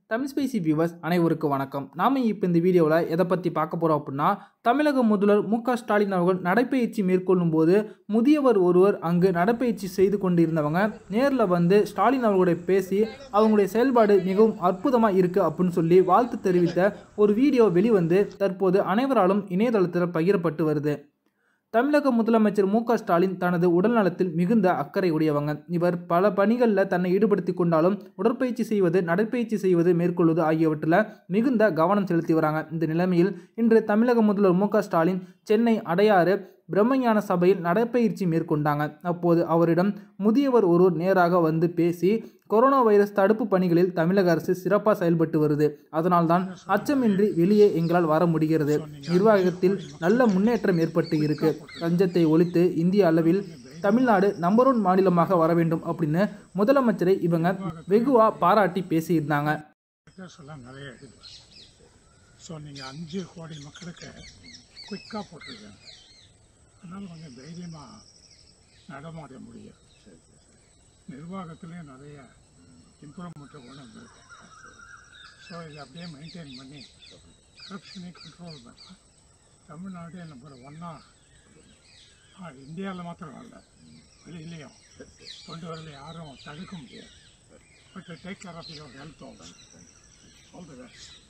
Tamil spicy viewers அனைவருக்கும் வணக்கம் நாம இப்போ இந்த வீடியோவில் எதை பற்றி பார்க்க போகிறோம் அப்படின்னா தமிழக முதல்வர் மு க ஸ்டாலின் அவர்கள் நடைப்பயிற்சி மேற்கொள்ளும் போது முதியவர் ஒருவர் அங்கு நடைப்பயிற்சி செய்து கொண்டிருந்தவங்க நேரில் வந்து ஸ்டாலின் அவர்களுடைய பேசி அவங்களுடைய செயல்பாடு மிகவும் அற்புதமாக இருக்குது அப்படின்னு சொல்லி வாழ்த்து தெரிவித்த ஒரு வீடியோ வெளிவந்து தற்போது அனைவராலும் இணையதளத்தில் பகிரப்பட்டு வருது தமிழக முதலமைச்சர் மு க ஸ்டாலின் தனது உடல்நலத்தில் மிகுந்த அக்கறை உடையவங்க இவர் பல பணிகளில் தன்னை ஈடுபடுத்தி கொண்டாலும் உடற்பயிற்சி செய்வது நடைப்பயிற்சி செய்வது மேற்கொள்வது ஆகியவற்றில் மிகுந்த கவனம் செலுத்தி வராங்க இந்த நிலைமையில் இன்று தமிழக முதல்வர் மு க ஸ்டாலின் சென்னை அடையாறு பிரம்மஞான சபையில் நடைப்பயிற்சி மேற்கொண்டாங்க அப்போது அவரிடம் முதியவர் ஒருவர் நேராக வந்து பேசி கொரோனா வைரஸ் தடுப்பு பணிகளில் தமிழக அரசு சிறப்பாக செயல்பட்டு வருது அதனால்தான் அச்சமின்றி வெளியே எங்களால் வர முடிகிறது நிர்வாகத்தில் நல்ல முன்னேற்றம் ஏற்பட்டு இருக்கு லஞ்சத்தை ஒழித்து இந்திய அளவில் தமிழ்நாடு நம்பர் ஒன் மாநிலமாக வர வேண்டும் அப்படின்னு முதலமைச்சரை இவங்க வெகுவா பாராட்டி பேசியிருந்தாங்க லெட்டர்ஸ் எல்லாம் நிறைய எழுதுவேன் ஸோ நீங்கள் அஞ்சு கோடி மக்களுக்கு குயிக்காக போட்டிருக்கேன் அதனால் கொஞ்சம் தைரியமாக நடமாட முடியும் நிர்வாகத்துலேயும் நிறைய இம்ப்ரூவ்மெண்ட்டை கொண்டு வந்திருக்கேன் ஸோ இதை அப்படியே மெயின்டைன் பண்ணி கரப்ஷனையும் கண்ட்ரோல் பண்ண தமிழ்நாடு நம்பர் ஒன்னா இந்தியாவில் மாத்திரம் இல்லை வெளியிலையும் கொண்டு வரல யாரும் தடுக்க முடியாது but take care of your health all all the best